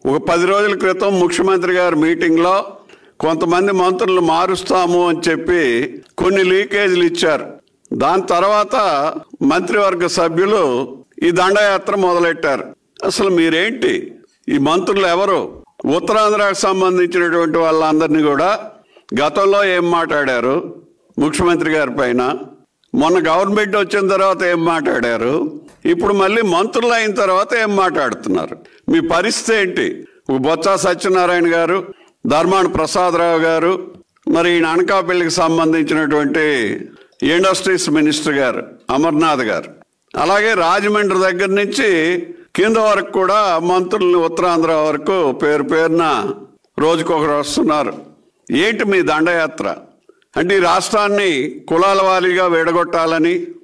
ఒక పది రోజుల క్రితం ముఖ్యమంత్రి గారి మీటింగ్లో కొంతమంది మంత్రులు మారుస్తాము అని చెప్పి కొన్ని లీకేజీలు ఇచ్చారు దాని తర్వాత మంత్రివర్గ సభ్యులు ఈ దండయాత్ర మొదలెట్టారు అసలు మీరేంటి ఈ మంత్రులు ఎవరు ఉత్తరాంధ్రకు సంబంధించినటువంటి వాళ్ళందరినీ కూడా గతంలో ఏం మాట్లాడారు ముఖ్యమంత్రి గారి పైన మొన్న గవర్నమెంట్ వచ్చిన తర్వాత ఏం మాట్లాడారు ఇప్పుడు మళ్ళీ మంత్రులు అయిన తర్వాత ఏం మాట్లాడుతున్నారు మీ పరిస్థితి ఏంటి ఒక బొత్స సత్యనారాయణ గారు ధర్మాన ప్రసాదరావు గారు మరి ఈయన అనకాపల్లికి సంబంధించినటువంటి ఇండస్ట్రీస్ మినిస్టర్ గారు అమర్నాథ్ గారు అలాగే రాజమండ్రి దగ్గర నుంచి కింద వరకు కూడా మంత్రుల్ని ఉత్తరాంధ్ర వరకు పేరు పేరున రోజుకొకరు వస్తున్నారు ఏంటి మీ దండయాత్ర అంటే ఈ రాష్ట్రాన్ని కులాల వారీగా విడగొట్టాలని